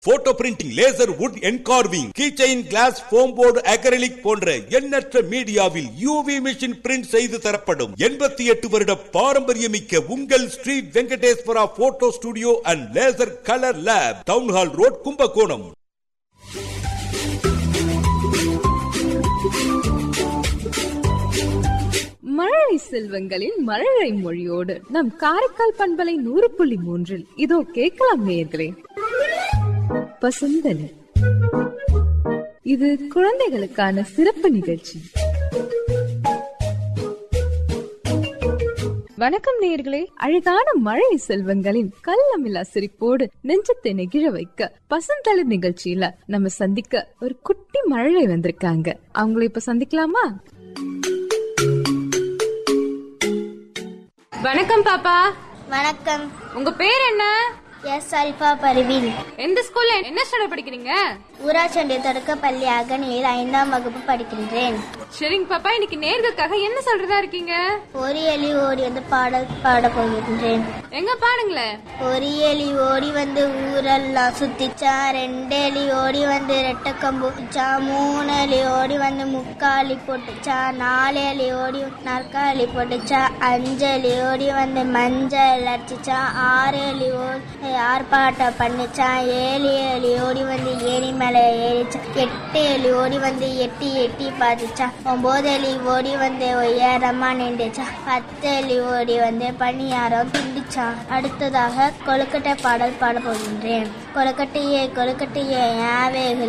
photo printing laser wood engraving keychain glass foam board acrylic போன்ற எண்ணற்ற மீடியாவில் UV machine print செய்து தரப்படும் எண்பத்தி எட்டு வருட பாரம்பரியமிக்க உங்கள் Sri Venkateswara photo studio and laser colour lab town hall road Kumbakonam மழலை செல்வங்களின் மழலை மொழியோடு நம் காரைக்கால் பண்பலை நூறு புள்ளி மூன்றில் இதோ கேட்கலாம் நேயர்களே பசுந்தனி இது குழந்தைகளுக்கான சிறப்பு நிகழ்ச்சி வணக்கம் நேயர்களே அழகான மழை செல்வங்களின் கள்ளமில்லா சிரிப்போடு நெஞ்சத்தை நெகிழ வைக்க பசுந்தளிர் நிகழ்ச்சியில நம்ம சந்திக்க ஒரு குட்டி மழலை வந்திருக்காங்க அவங்கள இப்ப சந்திக்கலாமா வணக்கம் பாப்பா வணக்கம் உங்க பேர் என்ன எஸ் அல்பா பருவில் எந்த ஸ்கூல்ல என்ன ஸ்டாண்டர்ட் படிக்கிறீங்க ஊராட்சி தொடக்கப்பள்ளி அகனியில் ஐந்தாம் வகுப்பு படிக்கின்றேன் சரிங்க பாப்பா இன்னைக்கு நேர்களுக்காக என்ன சொல்றதா இருக்கீங்க ஒரு எலி ஓடி வந்து பாடல் பாட போகின்றேன் எங்க பாடுங்களேன் ஒரு எலி ஓடி வந்து ஊரெல்லாம் சுத்திச்சா ரெண்டு எலி ஓடி வந்து ரெட்டை கம்பு வச்சா மூணு எலி ஓடி வந்து முக்காலி போட்டுச்சா நாலு எலி ஓடி நாற்காலி போட்டுச்சா அஞ்சு எலி ஓடி வந்து மஞ்சள் அடிச்சுச்சா ஆறு எலி ஓடி ஆர்ப்பாட்டம் பண்ணுச்சா ஏழு எலி ஓடி வந்து ஏரி மேலே ஏறிச்சா எட்டு எலி ஓடி வந்து எட்டி எட்டி பார்த்துச்சா ஒன்பது எலி ஓடி வந்து உயரமா நின்றுச்சா பத்து எலி ஓடி வந்து பணியாரம் திண்டுச்சா அடுத்ததாக கொழுக்கட்டை பாடல் பாட போகின்றேன் கொழுக்கட்டையே கொழுக்கட்டையே யாவேகு